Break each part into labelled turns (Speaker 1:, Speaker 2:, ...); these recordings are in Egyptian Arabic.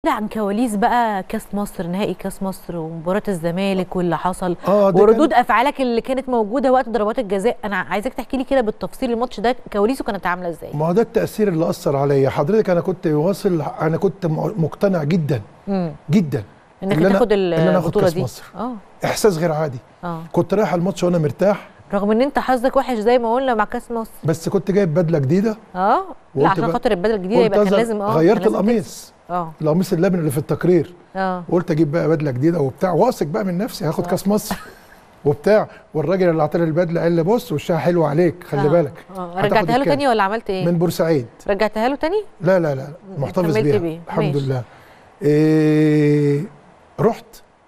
Speaker 1: عن كواليس بقى كاس مصر نهائي كاس مصر ومباراه الزمالك واللي حصل
Speaker 2: اه ده
Speaker 1: وردود
Speaker 2: كان
Speaker 1: افعالك اللي كانت موجوده وقت ضربات الجزاء انا عايزاك تحكي لي كده بالتفصيل الماتش ده كواليسه كانت عامله ازاي
Speaker 2: ما هو ده التاثير اللي اثر عليا حضرتك انا كنت واصل انا كنت م- مقتنع جدا
Speaker 1: امم
Speaker 2: جدا
Speaker 1: انك
Speaker 2: اللي أنا-
Speaker 1: تاخد
Speaker 2: اللي أنا آخد
Speaker 1: البطوله
Speaker 2: كأس
Speaker 1: دي
Speaker 2: مصر.
Speaker 1: اه
Speaker 2: احساس غير عادي
Speaker 1: اه
Speaker 2: كنت رايح الماتش وانا مرتاح
Speaker 1: رغم ان انت حظك وحش زي ما قلنا مع كاس مصر
Speaker 2: بس كنت جايب بدله جديده
Speaker 1: اه لا
Speaker 2: وقلت
Speaker 1: عشان
Speaker 2: بقى-
Speaker 1: خاطر البدله الجديده
Speaker 2: قلت
Speaker 1: يبقى كان
Speaker 2: أظهر-
Speaker 1: لازم اه
Speaker 2: غيرت
Speaker 1: كان لازم
Speaker 2: القميص
Speaker 1: تكسب. اه
Speaker 2: القميص اللبن اللي في التقرير
Speaker 1: اه
Speaker 2: وقلت اجيب بقى بدله جديده وبتاع واثق بقى من نفسي هاخد كاس مصر وبتاع والراجل اللي اعطاني البدله قال لي بص وشها حلو عليك خلي
Speaker 1: آه.
Speaker 2: بالك
Speaker 1: اه
Speaker 2: هتاخد
Speaker 1: رجعتها له
Speaker 2: الكام؟
Speaker 1: تاني ولا عملت ايه
Speaker 2: من بورسعيد
Speaker 1: رجعتها له تاني
Speaker 2: لا لا لا محتفظ
Speaker 1: كملت
Speaker 2: بيها
Speaker 1: بيه.
Speaker 2: الحمد
Speaker 1: ماشي.
Speaker 2: لله إيه رحت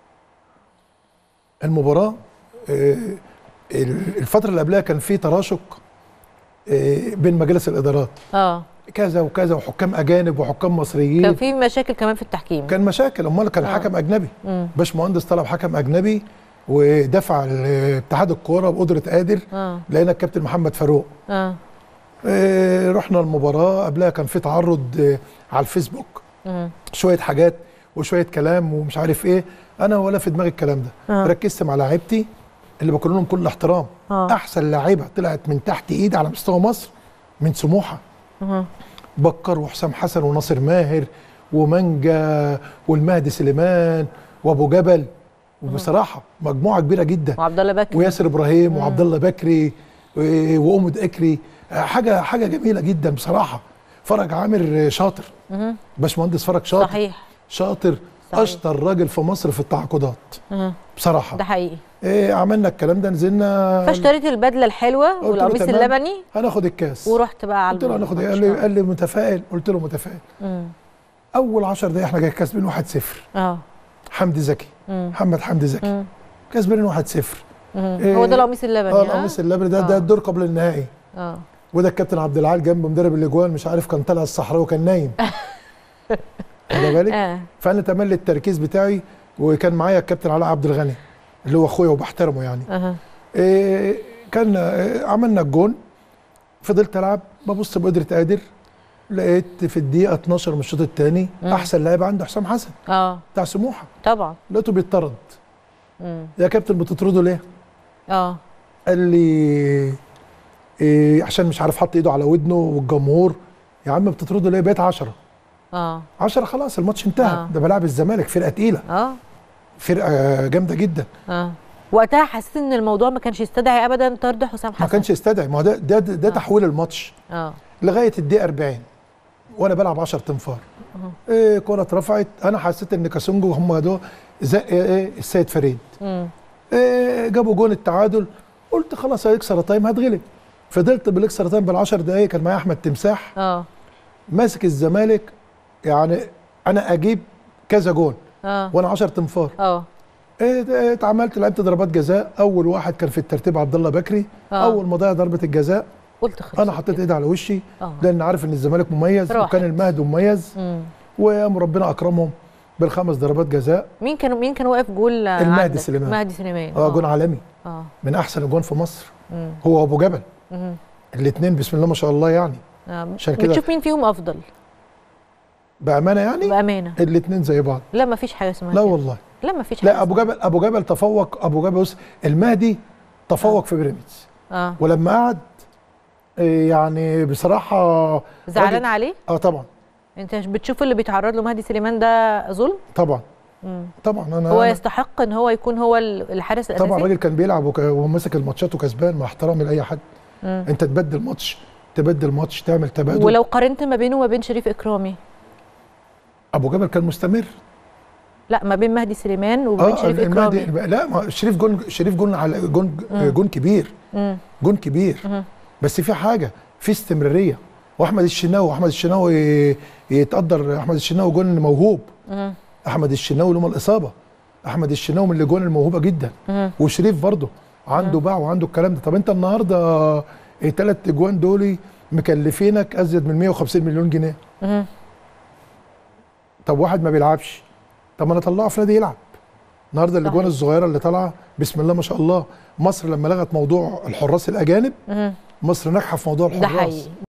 Speaker 2: المباراه إيه الفتره اللي قبلها كان في تراشق إيه بين مجالس الادارات
Speaker 1: اه
Speaker 2: كذا وكذا وحكام اجانب وحكام
Speaker 1: كان
Speaker 2: مصريين
Speaker 1: في مشاكل كمان في التحكيم
Speaker 2: كان مشاكل امال كان
Speaker 1: آه.
Speaker 2: حكم اجنبي
Speaker 1: امم
Speaker 2: باشمهندس طلب حكم اجنبي ودفع اتحاد الكوره بقدره قادر
Speaker 1: اه
Speaker 2: لقينا الكابتن محمد فاروق
Speaker 1: اه
Speaker 2: إيه رحنا المباراه قبلها كان في تعرض إيه على الفيسبوك
Speaker 1: امم
Speaker 2: شويه حاجات وشويه كلام ومش عارف ايه انا ولا في دماغي الكلام ده
Speaker 1: آه.
Speaker 2: ركزت مع لعيبتي اللي بكون لهم كل احترام
Speaker 1: اه
Speaker 2: احسن لعيبه طلعت من تحت ايدي على مستوى مصر من سموحه
Speaker 1: آه.
Speaker 2: بكر وحسام حسن وناصر ماهر ومانجا والمهدي سليمان وابو جبل وبصراحه مجموعه كبيره جدا
Speaker 1: وعبد الله بكر
Speaker 2: وياسر ابراهيم وعبد الله بكري و- وامد اكري حاجه حاجه جميله جدا بصراحه فرج عامر شاطر
Speaker 1: مهم.
Speaker 2: باشمهندس فرج شاطر
Speaker 1: صحيح
Speaker 2: شاطر
Speaker 1: صحيح.
Speaker 2: اشطر راجل في مصر في التعاقدات
Speaker 1: آه.
Speaker 2: بصراحه
Speaker 1: ده حقيقي
Speaker 2: إيه عملنا الكلام ده نزلنا
Speaker 1: فاشتريت البدله الحلوه
Speaker 2: قلت له
Speaker 1: والقميص
Speaker 2: تمام.
Speaker 1: اللبني
Speaker 2: هناخد الكاس
Speaker 1: ورحت بقى على
Speaker 2: قلت له هناخد إيه؟ قال
Speaker 1: الماتش.
Speaker 2: لي قال لي متفائل قلت له متفائل
Speaker 1: مم.
Speaker 2: اول 10 دقايق احنا جاي كاسبين 1-0
Speaker 1: اه
Speaker 2: حمدي زكي
Speaker 1: مم.
Speaker 2: محمد حمدي زكي
Speaker 1: مم.
Speaker 2: كاسبين 1-0
Speaker 1: مم.
Speaker 2: إيه.
Speaker 1: هو ده القميص اللبني
Speaker 2: اه
Speaker 1: ها؟
Speaker 2: القميص اللبني ده ده
Speaker 1: آه.
Speaker 2: الدور قبل النهائي
Speaker 1: اه
Speaker 2: وده الكابتن عبد العال جنب مدرب الاجوان مش عارف كان طالع الصحراء وكان نايم واخد بالك
Speaker 1: اه
Speaker 2: فانا تملي التركيز بتاعي وكان معايا الكابتن علاء عبد الغني اللي هو اخويا وبحترمه يعني
Speaker 1: اها
Speaker 2: إيه كان إيه عملنا الجون فضلت العب ببص بقدره قادر لقيت في الدقيقه 12 من الشوط الثاني
Speaker 1: مم.
Speaker 2: احسن لاعب عنده حسام حسن
Speaker 1: اه
Speaker 2: بتاع سموحه
Speaker 1: طبعا
Speaker 2: لقيته بيطرد
Speaker 1: مم.
Speaker 2: يا كابتن بتطرده ليه؟
Speaker 1: اه
Speaker 2: قال لي إيه عشان مش عارف حط ايده على ودنه والجمهور يا عم بتطرده ليه؟ بقيت 10
Speaker 1: اه
Speaker 2: 10 خلاص الماتش انتهى
Speaker 1: آه.
Speaker 2: ده بلعب الزمالك فرقه تقيله
Speaker 1: اه
Speaker 2: فرقه جامده جدا
Speaker 1: اه وقتها حسيت ان الموضوع ما كانش يستدعي ابدا طرد حسام حسن
Speaker 2: ما كانش يستدعي ما هو ده ده, ده
Speaker 1: آه.
Speaker 2: تحويل الماتش
Speaker 1: اه
Speaker 2: لغايه الدقيقه 40 وانا بلعب 10 تنفار ايه كره اترفعت انا حسيت ان كاسونجو هم دول زق ايه السيد فريد
Speaker 1: مم.
Speaker 2: إيه جابوا جون التعادل قلت خلاص هيكسر تايم هتغلب فضلت بالاكسترا تايم بالعشر دقايق كان معايا احمد تمساح
Speaker 1: اه
Speaker 2: ماسك الزمالك يعني انا اجيب كذا جون
Speaker 1: اه
Speaker 2: وانا 10 تنفار
Speaker 1: اه
Speaker 2: إيه، إيه، اتعملت لعبت ضربات جزاء اول واحد كان في الترتيب عبد الله بكري
Speaker 1: آه.
Speaker 2: اول ما ضيع ضربه الجزاء
Speaker 1: قلت خلاص
Speaker 2: انا حطيت ايدي على وشي
Speaker 1: اه
Speaker 2: لان عارف ان الزمالك مميز
Speaker 1: راحت.
Speaker 2: وكان المهدي مميز
Speaker 1: مم.
Speaker 2: وقام ربنا اكرمهم بالخمس ضربات جزاء
Speaker 1: مين كان مين كان واقف جول آه،
Speaker 2: المهدي
Speaker 1: عندك؟
Speaker 2: سليمان.
Speaker 1: مهدي سليمان
Speaker 2: اه جون عالمي
Speaker 1: اه
Speaker 2: من احسن الجون في مصر
Speaker 1: مم.
Speaker 2: هو وابو جبل
Speaker 1: مم.
Speaker 2: الاثنين بسم الله ما شاء الله يعني
Speaker 1: آه.
Speaker 2: عشان كده-
Speaker 1: بتشوف مين فيهم افضل
Speaker 2: بامانه يعني
Speaker 1: بامانه
Speaker 2: الاثنين زي بعض
Speaker 1: لا ما فيش حاجه اسمها
Speaker 2: لا
Speaker 1: كده.
Speaker 2: والله
Speaker 1: لا ما فيش حاجه
Speaker 2: لا ابو جبل ابو جبل تفوق ابو جبل بص المهدي تفوق في بيراميدز
Speaker 1: اه
Speaker 2: ولما قعد إيه، يعني بصراحه
Speaker 1: زعلان
Speaker 2: راجل-
Speaker 1: عليه
Speaker 2: اه طبعا
Speaker 1: انت مش بتشوف اللي بيتعرض له مهدي سليمان ده ظلم
Speaker 2: طبعا
Speaker 1: مم.
Speaker 2: طبعا انا
Speaker 1: هو
Speaker 2: أنا-
Speaker 1: يستحق ان هو يكون هو ال- الحارس الاساسي
Speaker 2: طبعا الراجل كان بيلعب وك- وماسك الماتشات وكسبان مع احترامي لاي حد
Speaker 1: مم.
Speaker 2: انت تبدل ماتش تبدل ماتش تعمل تبادل
Speaker 1: ولو قارنت ما بينه وما بين شريف اكرامي
Speaker 2: ابو جبل كان مستمر
Speaker 1: لا ما بين مهدي سليمان وبين شريف
Speaker 2: المهدي
Speaker 1: اكرامي
Speaker 2: لا ما شريف جون شريف جون على جون
Speaker 1: مم.
Speaker 2: جون كبير
Speaker 1: مم.
Speaker 2: جون كبير
Speaker 1: مم.
Speaker 2: بس في حاجه في استمراريه واحمد الشناوي احمد الشناوي يتقدر احمد الشناوي جون موهوب
Speaker 1: مم.
Speaker 2: احمد الشناوي له الاصابه احمد الشناوي من الاجوان الموهوبه جدا
Speaker 1: مم.
Speaker 2: وشريف برضه عنده باع وعنده الكلام ده طب انت النهارده الثلاث اجوان دول مكلفينك ازيد من 150 مليون جنيه
Speaker 1: مم.
Speaker 2: طب واحد ما بيلعبش طب ما انا اطلعه في نادي يلعب النهارده الاجوان
Speaker 1: صحيح.
Speaker 2: الصغيره اللي طالعه بسم الله ما شاء الله مصر لما لغت موضوع الحراس الاجانب
Speaker 1: مم.
Speaker 2: مصر ناجحه في موضوع
Speaker 1: ده
Speaker 2: الحراس
Speaker 1: حقيقي